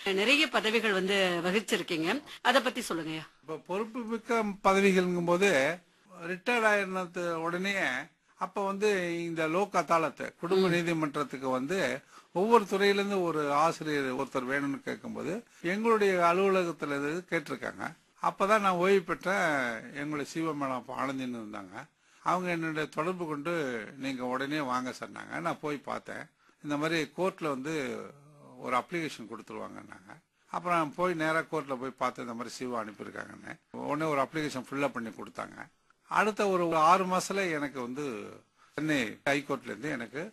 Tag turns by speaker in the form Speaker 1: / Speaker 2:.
Speaker 1: நிறைய பதவிகள் வந்து வகிச்சிருக்கீங்க அத பத்தி சொல்லுங்கய்யா
Speaker 2: இப்ப பொறுப்பு மிக்க பதவிகள்ங்கும் போது ரிட்டையர்ட் ஆயிருந்தது உடனே அப்ப வந்து இந்த லோக் அதாலத்து குடும்ப நீதிமன்றத்துக்கு வந்து ஒவ்வொரு துறையிலிருந்து ஒரு ஆசிரியர் ஒருத்தர் வேணும்னு கேட்கும்போது எங்களுடைய அலுவலகத்துல இருந்து கேட்டிருக்காங்க அப்பதான் நான் ஓய்வு பெற்ற எங்களுடைய சிவ மேடம் அப்ப ஆனந்தின்னு இருந்தாங்க அவங்க என்னுடைய தொடர்பு கொண்டு நீங்க உடனே வாங்க சொன்னாங்க நான் போய் பார்த்தேன் இந்த மாதிரி கோர்ட்ல வந்து ஒரு அப்ளிகேஷன் கொடுத்துருவாங்கன்னாங்க அப்புறம் போய் நேராக கோர்ட்டில் போய் பார்த்து இந்த மாதிரி சிவா அனுப்பியிருக்காங்கன்னு உடனே ஒரு அப்ளிகேஷன் ஃபில்லப் பண்ணி கொடுத்தாங்க அடுத்த ஒரு ஆறு மாசத்துல எனக்கு வந்து சென்னை ஹைகோர்ட்ல இருந்து எனக்கு